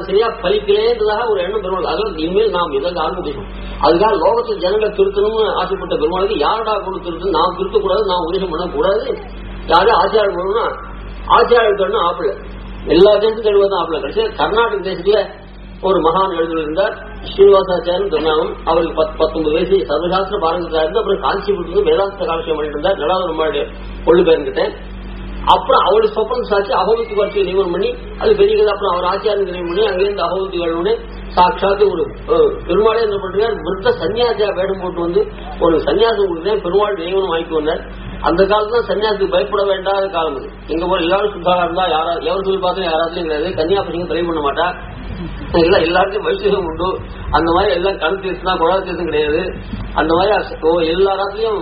அது சரியா பலிக்கலேன்றதாக ஒரு எண்ணம் பெருமாள் அதாவது இனிமேல் நாம் இதை ஆரம்பிக்கணும் அதுக்காக லோகத்தில் ஜனங்களை திருத்தணும்னு ஆசைப்பட்ட பெருமாளுக்கு யாரடா கொண்டு திருத்தணும் நாம் திருத்தக்கூடாது நாம் உபதேசம் பண்ணக்கூடாது யாரும் ஆச்சாரம் பண்ணணும்னா ஆச்சாரம் கண்ணு ஆப்பிள எல்லா தேசத்துக்கும் எழுபதும் ஆப்பிள கடைசியா கர்நாடக தேசத்துல ஒரு மகான் எழுதியிருந்தார் ஸ்ரீனிவாசாச்சாரியன் திருநாமம் அவருக்கு பத்து பத்தொன்பது வயசு சர்வசாஸ்திர பாரங்கத்தா இருந்து அப்புறம் காஞ்சிபுரத்துக்கு வேதாந்த காலட்சியம் பண்ணிட்டு இருந்தார் நடாவது நம்மளுடைய கொள்ளு பேருங்கிட்ட அப்புறம் அவளுக்கு சொப்பனம் சாட்சி அகோபித்து வரிசையை நியமனம் பண்ணி அது பெரிய கதை அப்புறம் அவர் ஆச்சாரம் நியமனம் பண்ணி அங்கிருந்து அகோபித்து கழுவுனே சாட்சாத்து ஒரு அஹ், பெருமாளே என்ன பண்றாரு விருத்த சன்னியாசியா வேடம் போட்டு வந்து ஒரு சன்னியாசம் கொடுத்தேன் பெருமாள் நியமனம் வாங்கி வந்தார் அந்த காலத்துல சன்னியாசத்துக்கு பயப்பட வேண்டாத காலம் இது எங்க போல எல்லாரும் சுத்தாரா இருந்தா யாரா எவர் சொல்லி பார்த்தா யாராச்சும் கிடையாது கன்னியாபசிங்க தலை பண்ண மாட்டா எல்லாம் எல்லாருக்கும் வைசிகம் உண்டு அந்த மாதிரி எல்லாம் கண் தீர்த்துனா குழா தீர்த்தம் கிடையாது அந்த மாதிரி அச- ஓ, எல்லா ராத்திரியும்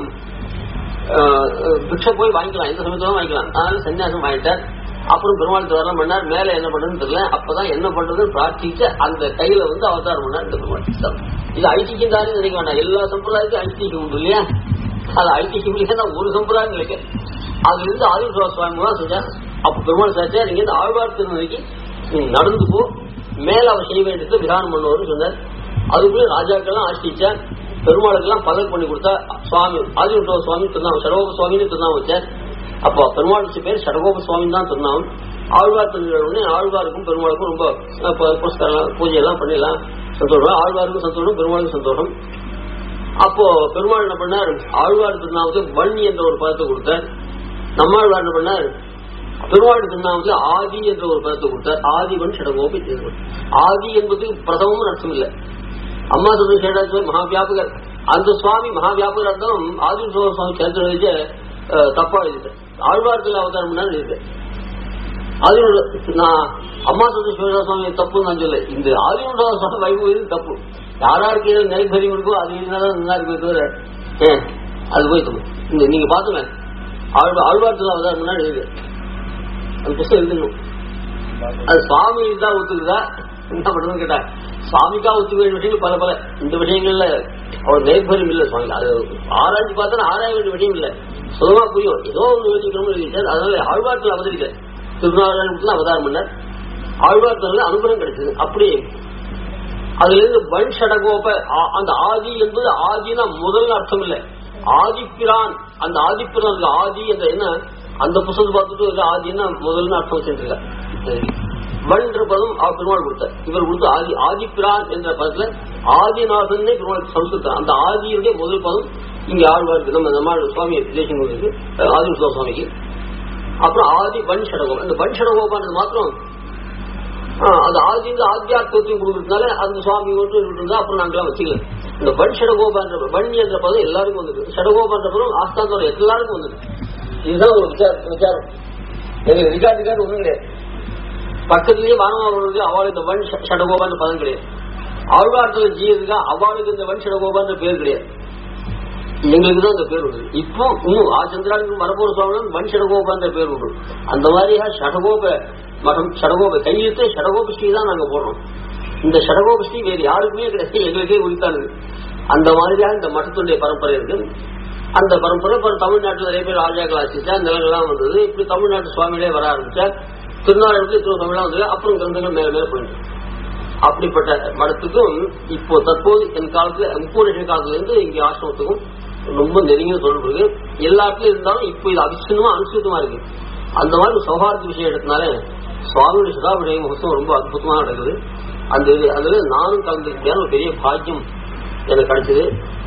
பிக்ஷை போய் வாங்கிக்கலாம் எந்த சமயத்திலும் வாங்கிக்கலாம் அதனால சன்னியாசம் வாங்கிட்டார் அப்புறம் பெருமாள் தவறம் பண்ணார் மேல என்ன பண்றதுன்னு தெரியல அப்பதான் என்ன பண்றதுன்னு பிரார்த்திச்சு அந்த கையில வந்து அவதாரம் பண்ணார் இந்த பெருமாள் இது ஐட்டிக்கும் தானே நினைக்க வேண்டாம் எல்லா சம்பிரதாயத்தையும் ஐட்டிக்கு உண்டு இல்லையா அது ஐட்டிக்கு இல்லையா ஒரு சம்பிரதாயம் நினைக்க அதுல இருந்து ஆதித்வா சுவாமி தான் செஞ்சார் அப்ப பெருமாள் சாச்சா நீங்க இந்த ஆழ்வார் திருநெறிக்கு நீ நடந்து போ மேல அவர் செய்ய வேண்டியது விதானம் பண்ணுவார்னு சொன்னார் அதுக்குள்ளே ராஜாக்கெல்லாம் ஆசிரிச்சார் பெருமாளுக்கெல்லாம் பதவி பண்ணி கொடுத்தா சுவாமி ஆதிமுக சுவாமி திருநாமம் சடகோப சுவாமின்னு திருநாமம் வச்சார் அப்போ பெருமாள் வச்ச பேர் சடகோப சுவாமி தான் திருநாமம் ஆழ்வார் திருநாள் ஆழ்வாருக்கும் பெருமாளுக்கும் ரொம்ப அஹ், பு- புரஸ்காரம் பூஜை எல்லாம் பண்ணிடலாம் சந்தோஷம் ஆழ்வாருக்கும் சந்தோஷம் பெருமாளுக்கும் சந்தோஷம் அப்போ பெருமாள் என்ன பண்ணார் ஆழ்வார் திருநாமத்துக்கு வன்னி என்ற ஒரு பதத்தை கொடுத்தார் நம்மாழ்வார் என்ன பண்ணார் பெருமாள் திருநாமத்துல ஆதி என்ற ஒரு பதத்தை கொடுத்தார் ஆதிவன் சடகோபி தேர்வன் ஆதி என்பது பிரதமம் அர்த்தம் இல்லை அம்மா சொல்ற சேடாச்சுவர் மகாவியாபகர் அந்த சுவாமி மகாவியாபகர் இருந்தாலும் ஆதி சுவாமி சேர்த்து எழுதிய தப்பா எழுதிட்டேன் ஆழ்வார்கள் அவதாரம் பண்ணா எழுதிட்டேன் ஆதியோட நான் அம்மா சொல்ற சிவராஜ சுவாமி தப்பு நான் சொல்ல இந்த ஆதியோட சுவாமி வைபவம் இது தப்பு யாராருக்கு ஏதோ நெருக்கடி இருக்கோ அது இருந்தாலும் நல்லா இருக்குமே தவிர ஏன் அது போய் தப்பு இந்த நீங்க பாத்துங்க ஆழ்வா ஆழ்வாரத்தில் அவதாரம் பண்ணா எழுது அந்த புத்தகம் எழுதணும் அது சுவாமி தான் ஒத்துக்குதா என்ன பண்றதுன்னு கேட்டா சுவாமிக்கா ஒத்துக்க வேண்டிய விஷயங்கள் பல பல இந்த விஷயங்கள்ல அவர் நேர்பரியம் இல்ல சுவாமி அது ஆராய்ச்சி பார்த்தா ஆராய வேண்டிய விஷயம் இல்ல சுலமா புரியும் ஏதோ ஒன்று யோசிக்கணும்னு எழுதிட்டார் அதனால ஆழ்வாரத்தில் அவதரிக்க திருநாராயணத்துல அவதாரம் பண்ணார் ஆழ்வாரத்துல அனுகிரகம் கிடைச்சது அப்படி அதுல இருந்து வன் ஷடகோப ஆ- அந்த ஆதி என்பது ஆதினா முதல் அர்த்தம் இல்ல ஆதிப்பிரான் அந்த ஆதிப்பிரான் அந்த ஆதி என்ற என்ன அந்த புத்தகத்தை பார்த்துட்டு இது ஆதின்னா முதல்னு அர்த்தம் வச்சிருக்காரு வன்ற பதம் அவர் பெருமாள் கொடுத்தார் இவர் கொடுத்த ஆதி ஆதிப்பிரான் என்ற பதத்துல ஆதிநாதன் பெருமாள் சம்ஸ்கிருதம் அந்த ஆதியுடைய முதல் பதம் இங்க ஆழ்வாருக்கு நம்ம நம்ம சுவாமி தேசம் ஆதி சுவாமிக்கு அப்புறம் ஆதி வன் ஷடகோபம் அந்த வன் ஷடகோபான்றது மாத்திரம் ஆ, அது ஆதிங்க ஆத்தியாத்வத்தையும் கொடுக்கறதுனால அந்த சுவாமி மட்டும் இருந்தா அப்புறம் நாங்களாம் வச்சுக்கல இந்த வன் ஷடகோபான்ற வன் என்ற பதம் எல்லாருக்கும் வந்தது ஷடகோபான்ற பதம் ஆஸ்தாந்தோட எல்லாருக்கும் வந்தது இதுதான் ஒரு விசாரம் விசாரம் எங்களுக்கு ரிகார்ட் ரிகார்டு ஒண்ணும் கிடையாது பக்கத்துலயே வானமாவர்களுக்கு அவளுக்கு இந்த வன் ஷ- ஷடகோபான்ற பதம் கிடையாது ஆழ்வாரத்துல ஜீவனுக்கா அவளுக்கு இந்த வன் ஷடகோபான்ற பேர் கிடையாது எங்களுக்கு தான் அந்த பேர் உண்டு இப்போ இன்னும் ஆ சந்திராவுக்கு வரப்போற சுவாமி வன் ஷடகோபான்ற பேர் உண்டு அந்த மாதிரியா ஷடகோப மகம் ஷடகோப கையெழுத்து ஷடகோப ஸ்ரீ தான் நாங்க போடுறோம் இந்த ஷடகோப ஸ்ரீ வேறு யாருக்குமே கிடையாது எங்களுக்கே உரித்தானது அந்த மாதிரியா இந்த மഠத்துடைய பரம்பரை இருக்கு அந்த பரம்பரை அப்புறம் தமிழ்நாட்டில் நிறைய பேர் ராஜாக்கள் ஆசிச்சா நிலங்கள்லாம் வந்தது இப்படி தமிழ்நாட்டு சுவாமிகளே வர ஆரம்பிச்சா திருநாளத்தில் இத்தனை தமிழா வந்தது அப்புறம் கிரந்தங்கள் மேல மேல போயிட்டு அப்படிப்பட்ட மடத்துக்கும் இப்போ தற்போது என் காலத்துல முப்பது வருஷ காலத்துல இருந்து இங்க ஆசிரமத்துக்கும் ரொம்ப நெருங்கிய தொடர்பு இருக்கு எல்லா இடத்துலயும் இருந்தாலும் இப்போ இது அவிச்சின்னமா அனுசரித்தமா இருக்கு அந்த மாதிரி ஒரு சௌஹார்த விஷயம் எடுத்தனால சுவாமியுடைய சுதாபிஷேக மகத்துவம் ரொம்ப அற்புதமா நடக்குது அந்த இது- அதுல நானும் கலந்துக்க முடியாத ஒரு பெரிய பாக்கியம் எனக்கு கிடைச்சது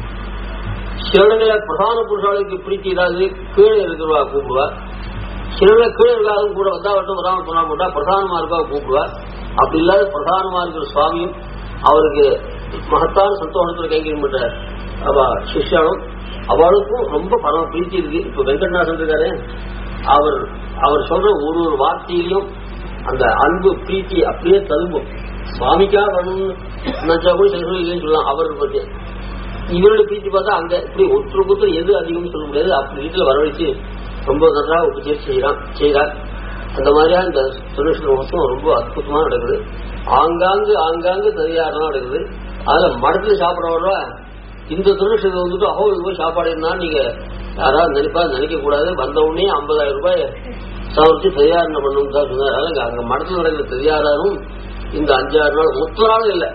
சில இடங்கள பிரதான புருஷாளுக்கு பிரீத்தி ஏதாவது கீழே இருக்கிறவா கூப்பிடுவா சில இடங்கள கீழே இருக்காதும் கூட வந்தா வட்டம் வராமல் சொன்னா போட்டா பிரதானமா இருக்கா கூப்பிடுவா அப்படி இல்லாத பிரதானமா இருக்கிற சுவாமியும் அவருக்கு மகத்தான சந்தோஷத்துல கைங்கரியம் பண்ற அவ சிஷ்யாலும் அவளுக்கும் ரொம்ப பரம பிரீத்தி இருக்கு இப்ப வெங்கட்நாதன் இருக்காரு அவர் அவர் சொல்ற ஒரு ஒரு வார்த்தையிலையும் அந்த அன்பு பிரீத்தி அப்படியே தழும்பும் சுவாமிக்காக வரணும்னு நினைச்சா கூட சில பேர் இல்லைன்னு சொல்லலாம் அவரை பத்தி இவருடைய பிரீத்தி பார்த்தா அங்க இப்படி ஒருத்தருக்கு ஒருத்தர் எது அதிகம்னு சொல்ல முடியாது அப்படி வீட்டுல வரவழைச்சு ரொம்ப நல்லா உபச்சேரி செய்யறான் செய்யறார் அந்த மாதிரியா இந்த சுரேஷ் மகத்துவம் ரொம்ப அற்புதமா நடக்குது ஆங்காங்கு ஆங்காங்கு தனியாரம் நடக்குது அதுல மடத்துல சாப்பிடறவரா இந்த துருஷத்தை வந்துட்டு அஹோ இது போய் சாப்பாடு இருந்தா நீங்க யாராவது நினைப்பா நினைக்க கூடாது வந்த உடனே ஐம்பதாயிரம் ரூபாய் சமைச்சு தயாரணம் பண்ணணும் தான் சொன்னார் அதனால அங்க மடத்துல நடக்கிற தயாரும் இந்த அஞ்சாறு நாள் மொத்த நாள் இல்ல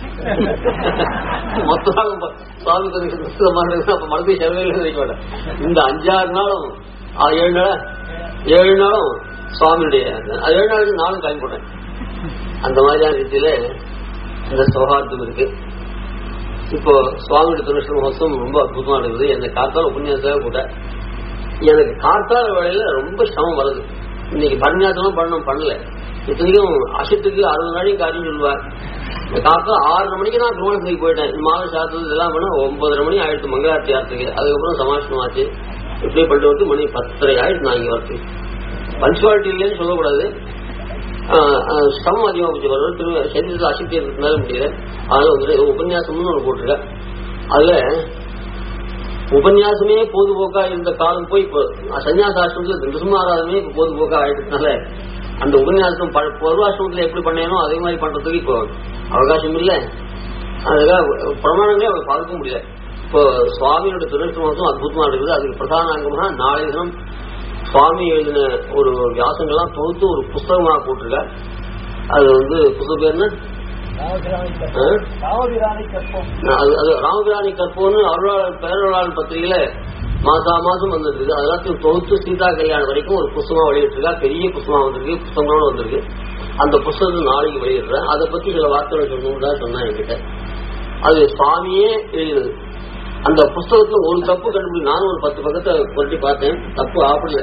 மொத்த நாள் சுவாமி கொஞ்சம் அப்ப மனதை செலவே நினைக்க மாட்டேன் இந்த அஞ்சாறு நாளும் ஆ, ஏழு நாள் ஏழு நாளும் சுவாமியுடைய அது ஏழு நாளுக்கு நாளும் கிளம்பி போட்டேன் அந்த மாதிரியான ரீதியில இந்த சௌஹார்த்தம் இருக்கு இப்போ சுவாமியோட திருஷ்ண மகோத்சவம் ரொம்ப அற்புதமா இருக்குது என்னை காத்தால உபன்யாசம் கூட எனக்கு காத்தால வேலையில ரொம்ப சிரமம் வருது இன்னைக்கு பன்னியாசனம் பண்ணணும் பண்ணல இத்தனைக்கும் அசத்துக்கு அறுபது நாளைக்கு காரியம் சொல்லுவார் இந்த காத்தால ஆறரை மணிக்கு நான் திருமணத்துக்கு போயிட்டேன் இந்த மாத சாத்தது இதெல்லாம் பண்ண ஒன்பதரை மணி ஆயிடுச்சு மங்களார்த்தி ஆத்துக்கு அதுக்கப்புறம் சமாஷ்டம் ஆச்சு இப்படி பண்ணிட்டு வந்து மணி பத்தரை ஆயிடுச்சு நான் இங்க வரது பஞ்சுவாலிட்டி இல்லைன்னு சொல்லக்கூடாது ஆஹ் ஆஹ் ஸ்டம் அதிகமாக போச்சு வரும் திரும்ப சரீரத்தில் அசக்தி இருக்கிறதுனால முடியல அதனால வந்து ஏதோ உபன்யாசம்னு ஒன்று போட்டிருக்கேன் அதுல உபன்யாசமே பொதுபோக்கா இருந்த காலம் போய் இப்போ சன்னியாசாசிரமத்துல நிருசுமாராதமே இப்போ பொதுபோக்கா ஆயிட்டதுனால அந்த உபன்யாசம் ப- பூர்வாசிரமத்துல எப்படி பண்ணேனோ அதே மாதிரி பண்றதுக்கு இப்போ அவகாசம் இல்லை அதுக்காக பிரமாணங்களே அவங்க பார்க்க முடியல இப்போ சுவாமியோட திருநெல்வேலி அற்புதமா இருக்குது அதுக்கு பிரதான அங்கமாக நாளை தினம் சுவாமி எழுதின ஒரு வியாசங்கள்லாம் தொகுத்து ஒரு புஸ்தகமாக போட்டிருக்க அது வந்து புது பேர் என்ன ஆ? ராமபிரானை கற்போம் அது அது ராமபிராணி கற்போன்னு அருளாளர் பேரருளாளர் பத்திரிகையில மாசா மாசம் வந்திருக்கு அது எல்லாத்தையும் தொகுத்து சீதா கல்யாணம் வரைக்கும் ஒரு புஸ்தகமா வெளியிட்டிருக்கா பெரிய புஸ்தகமா வந்திருக்கு புஸ்தகங்களோட வந்திருக்கு அந்த புஸ்தகத்தை நாளைக்கு வெளியிடுறேன் அதை பத்தி சில வார்த்தைகள் சொல்லணும்னு தான் சொன்னேன் என்கிட்ட அது சுவாமியே எழுதினது அந்த புஸ்தகத்துல ஒரு தப்பு கண்டுபிடி நானும் ஒரு பத்து பக்கத்தை புரட்டி பார்த்தேன் தப்பு ஆப்பிடல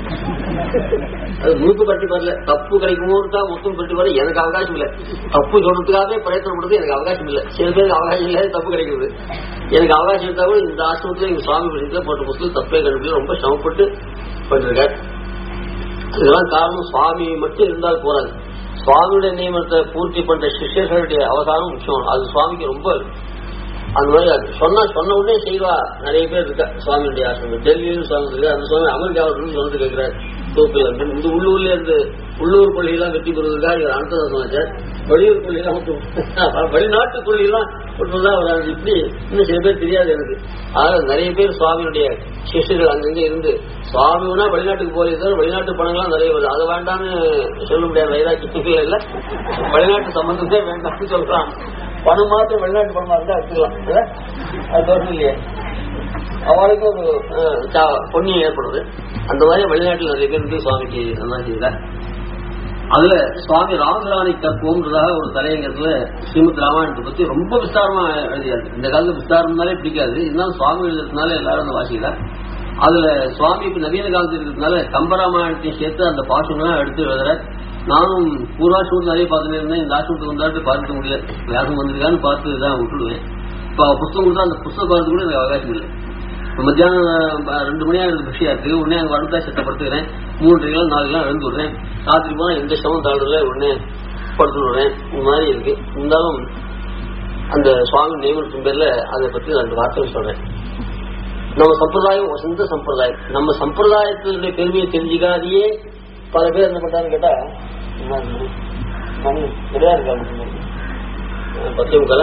அது முழுக்க பரட்டி வரல தப்பு கிடைக்குமோ இருக்கா மொத்தம் பரட்டி வர எனக்கு அவகாசம் இல்லை தப்பு சொல்றதுக்காகவே பிரயத்தனம் பண்றது எனக்கு அவகாசம் இல்லை சில பேருக்கு அவகாசம் இல்லை தப்பு கிடைக்கிறது எனக்கு அவகாசம் இருந்தா கூட இந்த ஆசிரமத்துல எங்க சுவாமி பரிசத்துல போட்ட புஸ்தகம் தப்பே கண்டுபிடி ரொம்ப சிரமப்பட்டு பண்ணிருக்காரு இதெல்லாம் காரணம் சுவாமி மட்டும் இருந்தால் போறாது சுவாமியுடைய நியமனத்தை பூர்த்தி பண்ற சிஷ்யர்களுடைய அவதாரம் முக்கியம் அது சுவாமிக்கு ரொம்ப அந்த மாதிரி அது சொன்னா சொன்ன உடனே செய்வா நிறைய பேர் இருக்கா சுவாமியுடைய ஆசிரமம் டெல்லியிலும் சுவாமி இருக்கு அந்த சுவாமி அமெரிக்காவிலும் சொன்னது கேட்கிறார் தோப்பில் வந்து இந்த உள்ளூர்ல இருந்து உள்ளூர் கொள்கையெல்லாம் வெற்றி பெறுவதற்காக இவர் அனந்ததா சொன்னார் வெளியூர் கொள்கையெல்லாம் விட்டு வெளிநாட்டு கொள்கையெல்லாம் விட்டுதான் வராது இப்படி இன்னும் சில பேர் தெரியாது எனக்கு அதனால நிறைய பேர் சுவாமியுடைய சிஷ்யர்கள் அங்கங்க இருந்து சுவாமி வேணா வெளிநாட்டுக்கு போறே தவிர வெளிநாட்டு பணங்கள்லாம் நிறைய வருது அதை வேண்டாம்னு சொல்ல முடியாது வைராக்கியம் இல்ல வெளிநாட்டு சம்பந்தத்தே வேண்டாம்னு சொல்றான் பணம் மாத்திரம் வெளிநாட்டு பணமா இருந்தா எடுத்துக்கலாம் இல்ல? அது தோற்றம் இல்லையே அவளுக்கு ஒரு அஹ், சா- புண்ணியம் ஏற்படுது அந்த மாதிரி வெளிநாட்டில் நிறைய பேர் இருந்து சுவாமிக்கு நல்லா செய்தார் அதுல சுவாமி ராமபிரானை கற்போம்ன்றதாக ஒரு தலையங்கத்துல ஸ்ரீமத் ராமாயணத்தை பத்தி ரொம்ப விஸ்தாரமா எழுதியாரு இந்த காலத்துல விஸ்தாரம்னாலே பிடிக்காது இருந்தாலும் சுவாமி எழுதுறதுனால எல்லாரும் அந்த வாசிக்கிறார் அதுல சுவாமி இப்ப நவீன காலத்தில் இருக்கிறதுனால கம்பராமாயணத்தையும் சேர்த்து அந்த பாஷங்கள்லாம் எடுத்து எழுதுற நானும் பூர்வாசூர் நிறைய பார்த்துட்டு இருந்தேன் இந்த ஆசிரமத்துக்கு வந்தாட்டு பார்க்க முடியல வியாசம் வந்திருக்கான்னு பார்த்து தான் விட்டுடுவேன் இப்ப அவ புஸ்தகம் கொடுத்தா அந்த புஸ்தகம் பார்த்து கூட எனக்கு அவகாசம் இல்லை இப்ப மத்தியானம் அஹ், ரெண்டு மணி ஆகுது பிஸியா இருக்கு உடனே அங்க வரதா சட்டப்படுத்துக்கிறேன் மூன்றைக்கெல்லாம் நாலுக்கெல்லாம் எழுந்து விடுறேன் ராத்திரி போனா எந்த சிரமம் தாழ்றதுல உடனே படுத்து விடுறேன் இந்த மாதிரி இருக்கு இருந்தாலும் அந்த சுவாமி நியமனத்தின் பேர்ல அதை பத்தி ரெண்டு வார்த்தைகள் சொல்றேன் நம்ம சம்பிரதாயம் வசந்த சம்பிரதாயம் நம்ம சம்பிரதாயத்தினுடைய பெருமையை தெரிஞ்சுக்காதையே பல பேர் என்ன பண்றாங்கன்னு கேட்டா என்ன மணி? மணி நிறையா இருக்காங்க பத்தே முக்கால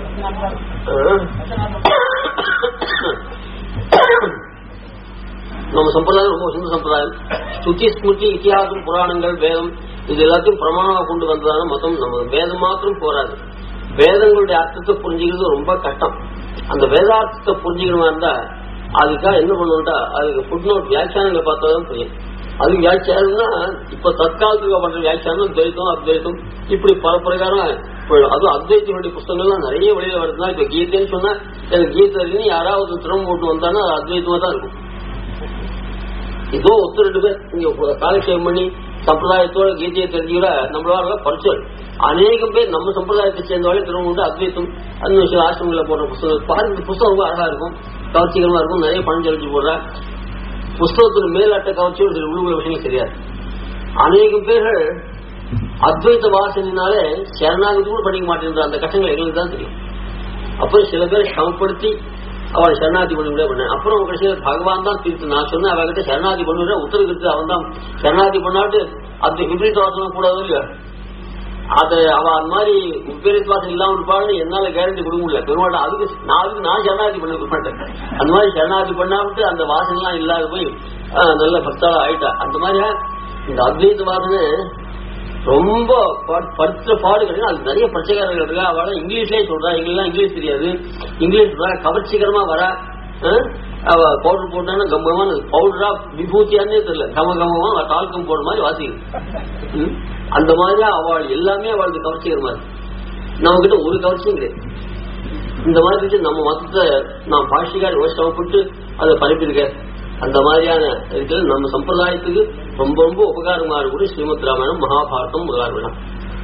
நம்ம சம்பிரதாயம் ரொம்ப சின்ன சம்பிரதாயம் ஸ்துதி ஸ்மிருதி இத்தியாசம் புராணங்கள் வேதம் இது எல்லாத்தையும் பிரமாணமா கொண்டு வந்ததான மொத்தம் நம்ம வேதம் மாத்திரம் போராது வேதங்களுடைய அர்த்தத்தை புரிஞ்சுக்கிறது ரொம்ப கஷ்டம் அந்த வேதார்த்தத்தை புரிஞ்சுக்கணுமா இருந்தா அதுக்காக என்ன பண்ணணும்டா அதுக்கு ஃபுட் நோட் வியாக்கியானங்களை பார்த்தாதான் புரியும் அது வியாக்கியானம்னா இப்ப தற்காலத்துக்கு பண்ற வியாக்கியானம் துவைத்தம் அத்வைத்தம் இப்படி பல பிரகாரம் போயிடும். அதுவும் அத்வைத்தினுடைய புஸ்தகங்கள்லாம் நிறைய வெளியில வருதுன்னா இப்ப கீதைன்னு சொன்னா எனக்கு கீதை இருக்குன்னு யாராவது திறம் போட்டு வந்தாங்கன்னா அது அத்வைத்தமா தான் இருக்கும் ஏதோ ஒத்து ரெண்டு பேர் இங்க காலக்ஷேபம் பண்ணி சம்பிரதாயத்தோட கீதையை தெரிஞ்சுக்கிற நம்மளால படிச்சோம் அநேகம் பேர் நம்ம சம்பிரதாயத்தை சேர்ந்தவாளே திரும்ப உண்டு அத்வைத்தம் அந்த சில ஆசிரமங்கள போடுற புத்தகம் பாருங்க இந்த புத்தகம் ரொம்ப அழகா இருக்கும் கவர்ச்சிகரமா இருக்கும் நிறைய பணம் செலுத்தி போடுற புஸ்தகத்துல மேலாட்ட கவர்ச்சி ஒரு சில உள்ளுக்குள்ள விஷயம் தெரியாது அநேகம் பேர்கள் அத்வைத்த வாசனினாலே சரணாகதி கூட படிக்க மாட்டேன்ற அந்த கஷ்டங்கள் எங்களுக்கு தான் தெரியும் அப்புறம் சில பேர் சமப்படுத்தி அவளை சரணாதி பண்ணி விட பண்ண அப்புறம் கடைசியில் பகவான் தான் தீர்த்து நான் சொன்னேன் அவகிட்ட சரணாதி பண்ணுறேன் உத்தரவிட்டு அவன் தான் சரணாதி பண்ணாட்டு அந்த விபரீத வாசனம் கூடாது இல்லையா அது அவ அந்த மாதிரி விபரீத வாசம் இல்லாம இருப்பாள்னு என்னால கேரண்டி கொடுக்க முடியல பெருமாள் அதுக்கு நான் அதுக்கு நான் சரணாதி பண்ண மாட்டேன் அந்த மாதிரி சரணாதி பண்ணாவிட்டு அந்த வாசனை எல்லாம் இல்லாத போய் ஆஹ், நல்ல பக்தாளா ஆயிட்டா அந்த மாதிரி இந்த அத்வைத வாசனை ரொம்ப பா- படுத்த பாடு கிடையாது அது நிறைய பிரச்சனைகள் இருக்கா அவள இங்கிலீஷ்லயே சொல்றா எங்கெல்லாம் இங்கிலீஷ் தெரியாது இங்கிலீஷ் சொல்றா கவர்ச்சிகரமா வரா அஹ், அவ பவுடர் போட்டான்னு கம்மகமான பவுடரா விபூத்தியானே தெரியல கம கமமா டால்கம் போடுற மாதிரி வாசிக்கணும் ம்? அந்த மாதிரி அவள் எல்லாமே அவளுக்கு கவர்ச்சிகரமா இருக்கு நம்ம கிட்ட ஒரு கவர்ச்சியும் கிடையாது இந்த மாதிரி இருக்கு நம்ம மொத்தத்தை நான் பாஷிகார் யோசிக்கப்பட்டு அதை பரப்பியிருக்க அந்த மாதிரியான இருக்கிற நம்ம சம்பிரதாயத்துக்கு ரொம்ப ரொம்ப உபகாரமா இருக்கக்கூடிய ஸ்ரீமத் ராமாயணம் மகாபாரதம் உபகாரம்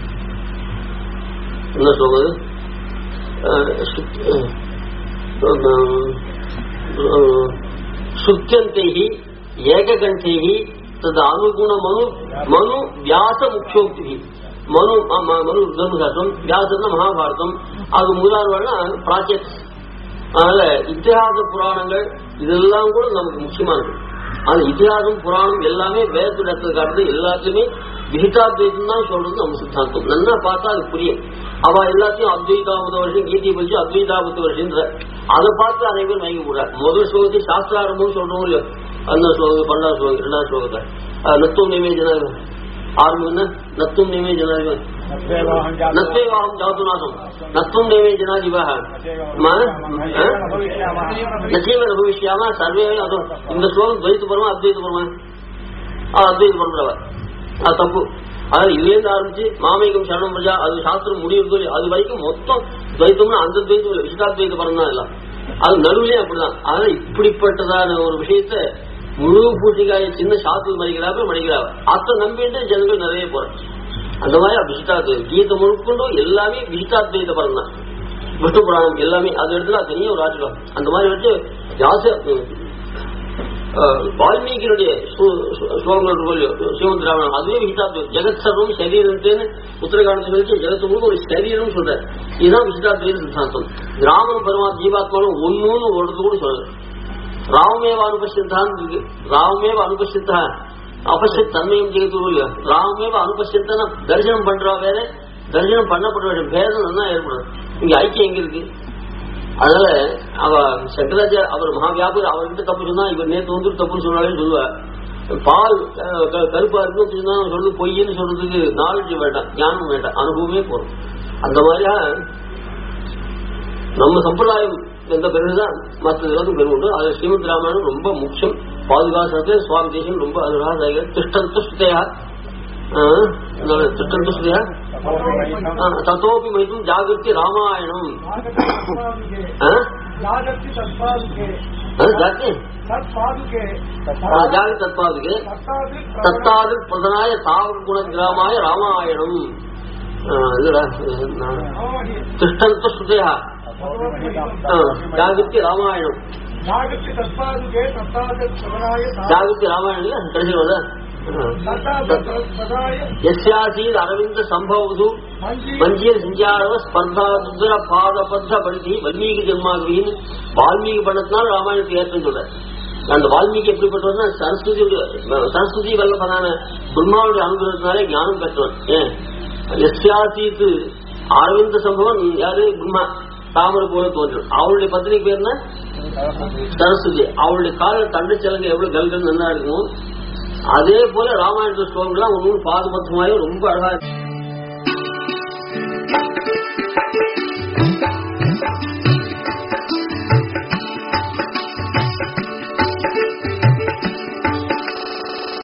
என்ன சொல்வது அஹ், சுத்- அஹ், சுத்தியந்தைஹி ஏககண்டைஹி தது அனுகுண மனு மனு வியாச முக்கியோக்தி மனு ம- ம- மனு தர்மசாஸ்திரம் வியாசம்னா மகாபாரதம் அது முதலாளர்கள்னா பிராச்சத் அதனால இத்திஹாச புராணங்கள் இதெல்லாம் கூட நமக்கு முக்கியமானது ஆனா இதிகாசம் புராணம் எல்லாமே வேதத்தில் காட்டுறது எல்லாத்துலயுமே விஹிதாத்வைதம் தான் சொல்றது நம்ம சித்தாந்தம் நல்லா பார்த்தா அது புரியும் அவ எல்லாத்தையும் அத்வைதாபத்த வருஷம் கீதை பற்றி அத்வைதாபத்த வருஷன்ற அதை பார்த்து அனைவரும் வாங்கி போடுறார் முதல் ஸ்லோகத்தை சாஸ்திராரம்பம் சொல்றோம் இல்லையோ அந்த ஸ்லோகம் பன்னெண்டாம் ஸ்லோகம் இரண்டாம் ஸ்லோகத்தை அஹ், நத்துவம் நிமேஜன ஆரம்பம் என்ன நத்துவம் நிமேஜன நத்வேவாகம் ஜாதுநாசம் நத்வம் நிமேஜனா ஜீவா நச்சைவ அனுபவிஷ்யாம சர்வே அது இந்த ஸ்லோகம் துவைத்து பரமா அத்வைத்து பரமா அத்வைத்து பரம்பரவ அது தப்பு அதாவது இதுலேருந்து ஆரம்பிச்சு மாமேகம் சரணம் பிரஜா அது சாஸ்திரம் முடிவு அது வரைக்கும் மொத்தம் துவைத்தம்னா அந்த துவைத்தம் இல்லை விசிதாத்வைத்த பரம் தான் எல்லாம் அது நடுவுலயே அப்படிதான் அதனால இப்படிப்பட்டதான ஒரு விஷயத்த முழு பூட்டிக்காய சின்ன சாஸ்திரம் மதிக்கிறாப்ப மடிக்கிறாவ அத்தை நம்பிட்டு ஜனங்கள் நிறைய போறாங்க அந்த மாதிரி விசிதாத்வைதம் கீதை முழுக்கொண்டு எல்லாமே விசிதாத்வைத பரம் தான் விஷ்ணு புராணம் எல்லாமே அது எடுத்துல தனியா ஒரு ஆச்சரியம் அந்த மாதிரி வச்சு வியாச அஹ், வால்மீகியினுடைய ஸ்லோ- ஸ்லோ- ஸ்லோகங்கள் இருக்கும் இல்லையோ, சிவன் ராமன் அதுவே விசிதாத்வை ஜெகத் சர்வம் சரீரத்தேன்னு உத்தரகாண்டத்தில் வச்சு ஜெகத்து முழுக்க ஒரு சரீரம் சொல்ற இதுதான் விசிதாத்வைத சித்தாந்தம் ராமன் பெருமா ஜீவாத்மாவும் ஒன்னுன்னு ஒரு இடத்துல கூட சொல்றது ராமேவ அனுபசித்தான் இருக்கு ராமேவ அனுபசித்தா அபசித் தன்மையும் ஜெகத்து இல்லையா ராமேவ அனுபசித்தன தரிசனம் பண்றா வேற தரிசனம் பண்ணப்பட்ட வேண்டிய பேதம் நல்லா ஏற்படும் இங்க ஐக்கியம் எங்க இருக்கு அதனால அவ சங்கராச்சார் அவர் மகாவியாபர் அவர்கிட்ட தப்பு சொன்னா இவர் நேத்து வந்து தப்புன்னு சொன்னாலே சொல்லுவா பால் அஹ், க- கருப்பா இருக்கு சொன்னா சொல்லு பொய்ன்னு சொல்றதுக்கு நாலேஜ் வேண்டாம் ஞானம் வேண்டாம் அனுபவமே போறோம் அந்த மாதிரியா நம்ம சம்பிரதாயம் எந்த பிறகுதான் மற்ற எல்லாத்துக்கும் பெருமுண்டு அது ஸ்ரீமத் ராமாயணம் ரொம்ப முக்கியம் பாதுகாசனத்தை சுவாமி தேசம் ரொம்ப அதுராக திஷ்டம் துஷ்டையா திஷ்டம் துஷ்டையா தத்தோப்பி மைத்தும் ஜாகிரதி ராமாயணம் ஆ? ಜಾಗತಿ ತತ್ಪಾದುಕೆ ஆ, ஜாகிரதி ತತ್ಪಾದುಕೆ ஆ, ஜாகிரதி தத்பாதுக்கு தத்தாது பிரதனாய தாவக குண கிராமாய ராமாயணம் ஆ, இதுடா இது நான் திஷ்டந்த ஸ்ருதயா ஜாகிரதி ராமாயணம் ಜಾಗತಿ ತತ್ಪಾದುಕೆ ತತ್ತಾದ ಪ್ರದಾಯ ஜாகிரதி ராமாயணம் இல்ல கடைசி வருதா ತತ್ತಾದ ಪ್ರದಾಯ எஸ்யாசீத் அரவிந்த சம்பவது ಮಂಜಿ மஞ்சிய சிஞ்சாரவ ஸ்பர்தா துர பாதபத்த படுத்தி வல்மீகி ஜென்மாகின்னு வால்மீகி பண்ணத்தினால ராமாயணத்தை ஏற்றம் சொல்ற அந்த வால்மீகி எப்படிப்பட்டவர்னா சரஸ்வதி சரஸ்வதி வல்லபனான பிரம்மாவுடைய அனுகிரகத்தினாலே ஞானம் பெற்றவன் ஏன் எஸ்யாசீத் அரவிந்த சம்பவம் யாரு பிரம்மா தாமரை போல தோன்றும் அவளுடைய பத்தினி பேர் என்ன சரஸ்வதி அவளுடைய கால தண்டு சலங்க எவ்வளவு கல்கல் நல்லா இருக்கும் அதே போல ராமாயண ஸ்லோகங்கள்லாம் ஒன்றும் பாதுபத்தமாயும் ரொம்ப அழகா இருக்கு